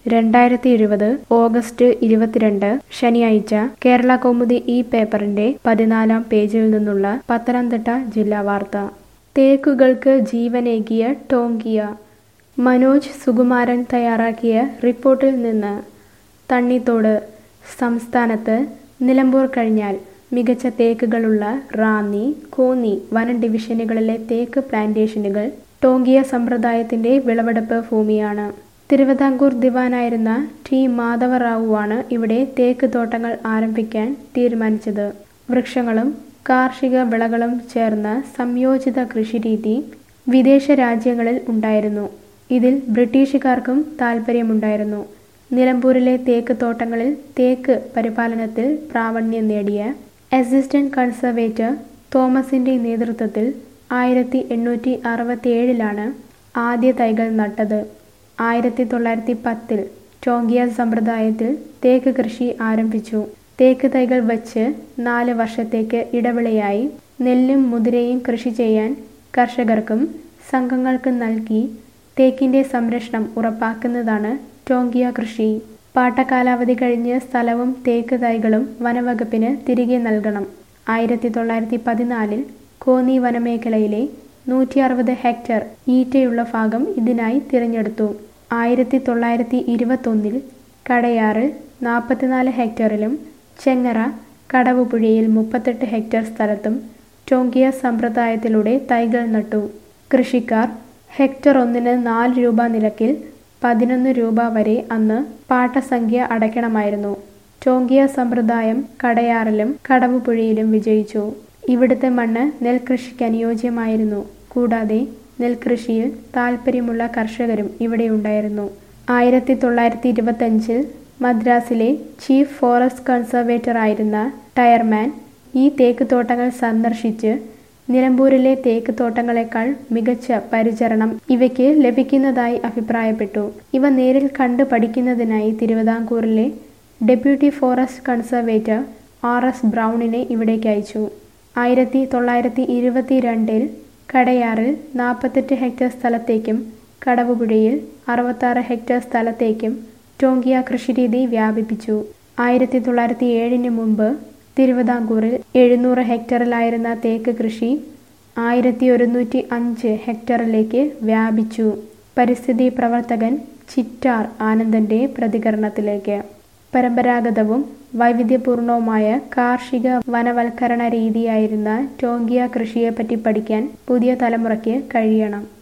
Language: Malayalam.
രണ്ടായിരത്തി ഇരുപത് ഓഗസ്റ്റ് ഇരുപത്തിരണ്ട് ശനിയാഴ്ച കേരള കൗമുദി ഈ പേപ്പറിന്റെ പതിനാലാം പേജിൽ നിന്നുള്ള പത്തനംതിട്ട ജില്ലാ വാർത്ത തേക്കുകൾക്ക് ജീവനേകിയ ടോങ്കിയ മനോജ് സുകുമാരൻ തയ്യാറാക്കിയ റിപ്പോർട്ടിൽ നിന്ന് തണ്ണിത്തോട് സംസ്ഥാനത്ത് നിലമ്പൂർ കഴിഞ്ഞാൽ മികച്ച തേക്കുകളുള്ള റാന്നി കോന്നി വനം ഡിവിഷനുകളിലെ തേക്ക് പ്ലാന്റേഷനുകൾ ടോങ്കിയ സമ്പ്രദായത്തിന്റെ വിളവെടുപ്പ് ഭൂമിയാണ് തിരുവിതാംകൂർ ദിവാനായിരുന്ന ടി മാധവറാവുവാണ് ഇവിടെ തേക്ക് തോട്ടങ്ങൾ ആരംഭിക്കാൻ തീരുമാനിച്ചത് വൃക്ഷങ്ങളും കാർഷിക വിളകളും ചേർന്ന സംയോജിത കൃഷിരീതി വിദേശ രാജ്യങ്ങളിൽ ഉണ്ടായിരുന്നു ഇതിൽ ബ്രിട്ടീഷുകാർക്കും താൽപ്പര്യമുണ്ടായിരുന്നു നിലമ്പൂരിലെ തേക്ക് തോട്ടങ്ങളിൽ തേക്ക് പരിപാലനത്തിൽ പ്രാവണ്യം നേടിയ അസിസ്റ്റന്റ് കൺസർവേറ്റർ തോമസിന്റെ നേതൃത്വത്തിൽ ആയിരത്തി എണ്ണൂറ്റി അറുപത്തിയേഴിലാണ് ആദ്യ തൈകൾ നട്ടത് ആയിരത്തി തൊള്ളായിരത്തി പത്തിൽ ടോങ്കിയ സമ്പ്രദായത്തിൽ തേക്ക് കൃഷി ആരംഭിച്ചു തേക്ക് തൈകൾ വച്ച് നാല് വർഷത്തേക്ക് ഇടവിളയായി നെല്ലും മുതിരയും കൃഷി ചെയ്യാൻ കർഷകർക്കും സംഘങ്ങൾക്കും നൽകി തേക്കിന്റെ സംരക്ഷണം ഉറപ്പാക്കുന്നതാണ് ടോങ്കിയ കൃഷി പാട്ടകാലാവധി കഴിഞ്ഞ് സ്ഥലവും തേക്ക് തൈകളും വനവകുപ്പിന് തിരികെ നൽകണം ആയിരത്തി തൊള്ളായിരത്തി പതിനാലിൽ കോന്നി വനമേഖലയിലെ നൂറ്റി അറുപത് ഹെക്ടർ ഈറ്റയുള്ള ഭാഗം ഇതിനായി തിരഞ്ഞെടുത്തു ആയിരത്തി തൊള്ളായിരത്തി ഇരുപത്തൊന്നിൽ കടയാറിൽ നാൽപ്പത്തിനാല് ഹെക്ടറിലും ചെങ്ങറ കടവുപുഴയിൽ മുപ്പത്തെട്ട് ഹെക്ടർ സ്ഥലത്തും ടോങ്കിയ സമ്പ്രദായത്തിലൂടെ തൈകൾ നട്ടു കൃഷിക്കാർ ഹെക്ടർ ഒന്നിന് നാല് രൂപ നിരക്കിൽ പതിനൊന്ന് രൂപ വരെ അന്ന് പാട്ടസംഖ്യ അടയ്ക്കണമായിരുന്നു ടോങ്കിയ സമ്പ്രദായം കടയാറിലും കടവുപുഴയിലും വിജയിച്ചു ഇവിടുത്തെ മണ്ണ് നെൽകൃഷിക്ക് അനുയോജ്യമായിരുന്നു കൂടാതെ നെൽകൃഷിയിൽ താൽപ്പര്യമുള്ള കർഷകരും ഇവിടെയുണ്ടായിരുന്നു ആയിരത്തി തൊള്ളായിരത്തി ഇരുപത്തഞ്ചിൽ മദ്രാസിലെ ചീഫ് ഫോറസ്റ്റ് കൺസർവേറ്റർ ആയിരുന്ന ടയർമാൻ ഈ തേക്ക് തോട്ടങ്ങൾ സന്ദർശിച്ച് നിലമ്പൂരിലെ തേക്ക് തോട്ടങ്ങളെക്കാൾ മികച്ച പരിചരണം ഇവയ്ക്ക് ലഭിക്കുന്നതായി അഭിപ്രായപ്പെട്ടു ഇവ നേരിൽ കണ്ടു പഠിക്കുന്നതിനായി തിരുവിതാംകൂറിലെ deputy forest conservator R S ബ്രൗണിനെ ഇവിടേക്ക് അയച്ചു ആയിരത്തി തൊള്ളായിരത്തി ഇരുപത്തി രണ്ടിൽ കടയാറിൽ നാൽപ്പത്തെട്ട് ഹെക്ടർ സ്ഥലത്തേക്കും കടവുപുഴയിൽ അറുപത്താറ് ഹെക്ടർ സ്ഥലത്തേക്കും ടോങ്കിയ കൃഷിരീതി വ്യാപിപ്പിച്ചു ആയിരത്തി തൊള്ളായിരത്തി ഏഴിന് മുമ്പ് തിരുവിതാംകൂറിൽ എഴുന്നൂറ് ഹെക്ടറിലായിരുന്ന തേക്ക് കൃഷി ആയിരത്തി ഒരുന്നൂറ്റി അഞ്ച് ഹെക്ടറിലേക്ക് വ്യാപിച്ചു പരിസ്ഥിതി പ്രവർത്തകൻ ചിറ്റാർ ആനന്ദന്റെ പ്രതികരണത്തിലേക്ക് പരമ്പരാഗതവും വൈവിധ്യപൂർണവുമായ കാർഷിക വനവൽക്കരണ രീതിയായിരുന്ന ടോങ്കിയ കൃഷിയെപ്പറ്റി പഠിക്കാൻ പുതിയ തലമുറയ്ക്ക് കഴിയണം